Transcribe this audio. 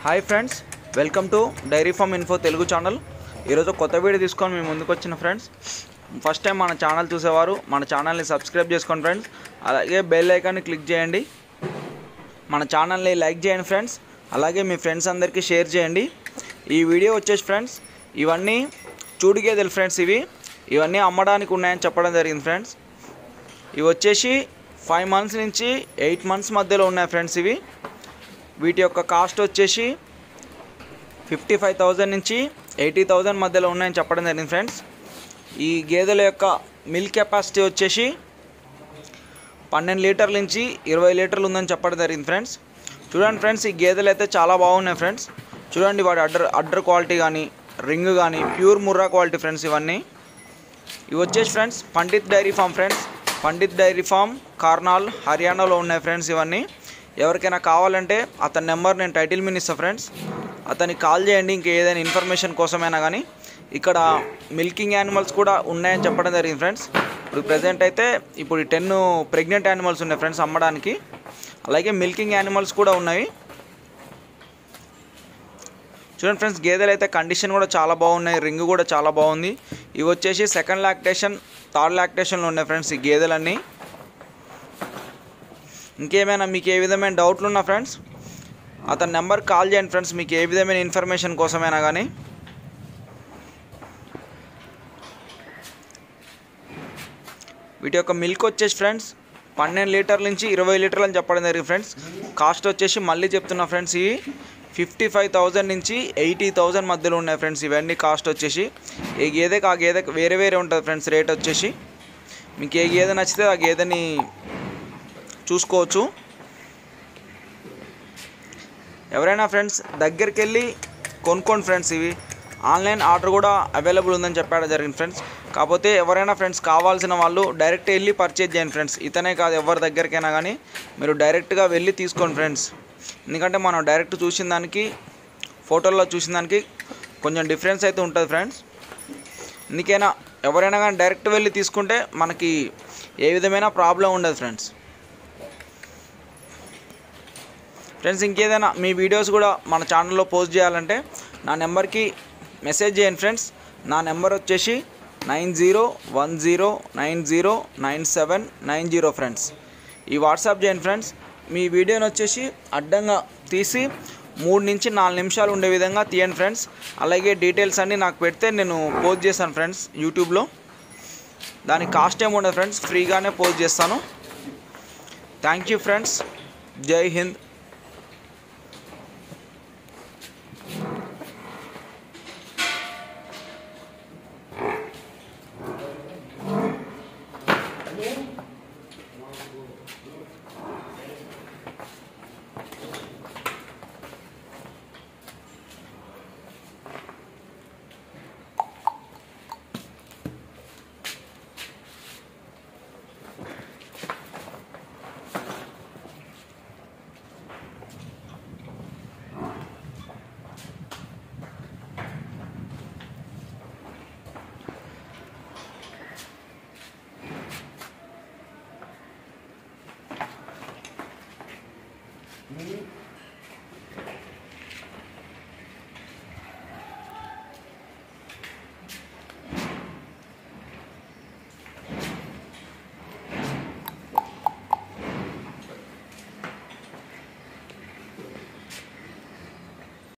hi friends welcome to dairy farm info Telugu channel ఈరోజు కొత్త video తీసుకొని మీ ముందుకు వచ్చిన ఫ్రెండ్స్ ఫస్ట్ టైం మన ఛానల్ చూసేవారు మన ఛానల్ని సబ్స్క్రైబ్ చేసుకోండి ఫ్రెండ్స్ అలాగే బెల్ ఐకాన్ని క్లిక్ చేయండి మన ఛానల్ని లైక్ చేయండి ఫ్రెండ్స్ అలాగే మీ ఫ్రెండ్స్ అందరికీ షేర్ చేయండి ఈ వీడియో వచ్చేసి ఫ్రెండ్స్ ఇవన్నీ చూడు గేదెలు ఫ్రెండ్స్ ఇవి ఇవన్నీ అమ్మడానికి ఉన్నాయని చెప్పడం జరిగింది ఫ్రెండ్స్ ఇవి వచ్చేసి ఫైవ్ మంత్స్ నుంచి ఎయిట్ మంత్స్ మధ్యలో ఉన్నాయి ఫ్రెండ్స్ ఇవి వీటి యొక్క కాస్ట్ వచ్చేసి ఫిఫ్టీ ఫైవ్ థౌజండ్ నుంచి ఎయిటీ థౌజండ్ మధ్యలో ఉన్నాయని చెప్పడం జరిగింది ఫ్రెండ్స్ ఈ గేదెల యొక్క మిల్క్ కెపాసిటీ వచ్చేసి పన్నెండు లీటర్ల నుంచి ఇరవై లీటర్లు ఉందని చెప్పడం జరిగింది ఫ్రెండ్స్ చూడండి ఫ్రెండ్స్ ఈ గేదెలు అయితే చాలా బాగున్నాయి ఫ్రెండ్స్ చూడండి వాడి అడ్డర్ అడ్డర్ క్వాలిటీ కానీ రింగ్ కానీ ప్యూర్ ముర్రా క్వాలిటీ ఫ్రెండ్స్ ఇవన్నీ ఇవి వచ్చేసి friends Pandit dairy farm friends Pandit dairy farm Karnal హర్యానాలో ఉన్నాయి ఫ్రెండ్స్ ఇవన్నీ ఎవరికైనా కావాలంటే అతని నెంబర్ నేను టైటిల్ మీద ఇస్తాను ఫ్రెండ్స్ అతనికి కాల్ చేయండి ఇంక ఏదైనా ఇన్ఫర్మేషన్ కోసమైనా కానీ ఇక్కడ మిల్కింగ్ యానిమల్స్ కూడా ఉన్నాయని చెప్పడం జరిగింది ఫ్రెండ్స్ ఇప్పుడు ప్రజెంట్ అయితే ఇప్పుడు టెన్ ప్రెగ్నెంట్ యానిమల్స్ ఉన్నాయి ఫ్రెండ్స్ అమ్మడానికి అలాగే మిల్కింగ్ యానిమల్స్ కూడా ఉన్నాయి చూడండి ఫ్రెండ్స్ గేదెలు అయితే కండిషన్ కూడా చాలా బాగున్నాయి రింగ్ కూడా చాలా బాగుంది ఇవి వచ్చేసి సెకండ్ లాక్టేషన్ థర్డ్ లాక్టేషన్లో ఉన్నాయి ఫ్రెండ్స్ ఈ గేదెలన్నీ ఇంకేమైనా మీకు ఏ విధమైన డౌట్లు ఉన్నా ఫ్రెండ్స్ అతని నెంబర్ కాల్ చేయండి ఫ్రెండ్స్ మీకు ఏ విధమైన ఇన్ఫర్మేషన్ కోసమైనా కానీ వీటి యొక్క మిల్క్ వచ్చేసి ఫ్రెండ్స్ పన్నెండు లీటర్ల నుంచి ఇరవై లీటర్లు అని చెప్పడం జరిగింది ఫ్రెండ్స్ కాస్ట్ వచ్చేసి మళ్ళీ చెప్తున్నా ఫ్రెండ్స్ ఇవి ఫిఫ్టీ ఫైవ్ థౌజండ్ నుంచి ఎయిటీ థౌజండ్ మధ్యలో ఉన్నాయి ఫ్రెండ్స్ ఇవన్నీ కాస్ట్ వచ్చేసి ఏ గేదెకి ఆ గేదెకి వేరే వేరే ఉంటుంది ఫ్రెండ్స్ రేట్ వచ్చేసి మీకు ఏ గేదె నచ్చితే ఆ గేదెని చూసుకోవచ్చు ఎవరైనా ఫ్రెండ్స్ దగ్గరికి వెళ్ళి కొనుక్కోండి ఫ్రెండ్స్ ఇవి ఆన్లైన్ ఆర్డర్ కూడా అవైలబుల్ ఉందని చెప్పాడు జరిగింది ఫ్రెండ్స్ కాకపోతే ఎవరైనా ఫ్రెండ్స్ కావాల్సిన వాళ్ళు డైరెక్ట్ వెళ్ళి పర్చేజ్ చేయండి ఫ్రెండ్స్ ఇతనే కాదు ఎవరి దగ్గరికైనా కానీ మీరు డైరెక్ట్గా వెళ్ళి తీసుకోండి ఫ్రెండ్స్ ఎందుకంటే మనం డైరెక్ట్ చూసిన దానికి ఫోటోల్లో చూసిన దానికి కొంచెం డిఫరెన్స్ అయితే ఉంటుంది ఫ్రెండ్స్ ఎందుకైనా ఎవరైనా కానీ డైరెక్ట్ వెళ్ళి తీసుకుంటే మనకి ఏ విధమైన ప్రాబ్లం ఉండదు ఫ్రెండ్స్ ఫ్రెండ్స్ ఇంకేదైనా మీ వీడియోస్ కూడా మన ఛానల్లో పోస్ట్ చేయాలంటే నా నెంబర్కి మెసేజ్ చేయండి ఫ్రెండ్స్ నా నెంబర్ వచ్చేసి nine zero one zero nine zero nine seven nine zero friends ఈ వాట్సాప్ చేయండి ఫ్రెండ్స్ మీ వీడియోని వచ్చేసి అడ్డంగా తీసి మూడు నుంచి నాలుగు నిమిషాలు ఉండే విధంగా తీయండి ఫ్రెండ్స్ అలాగే డీటెయిల్స్ అన్నీ నాకు పెడితే నేను పోస్ట్ చేస్తాను ఫ్రెండ్స్ యూట్యూబ్లో దానికి కాస్ట్ ఏమి ఉండదు ఫ్రెండ్స్ ఫ్రీగానే పోస్ట్ చేస్తాను థ్యాంక్ యూ ఫ్రెండ్స్ జై హింద్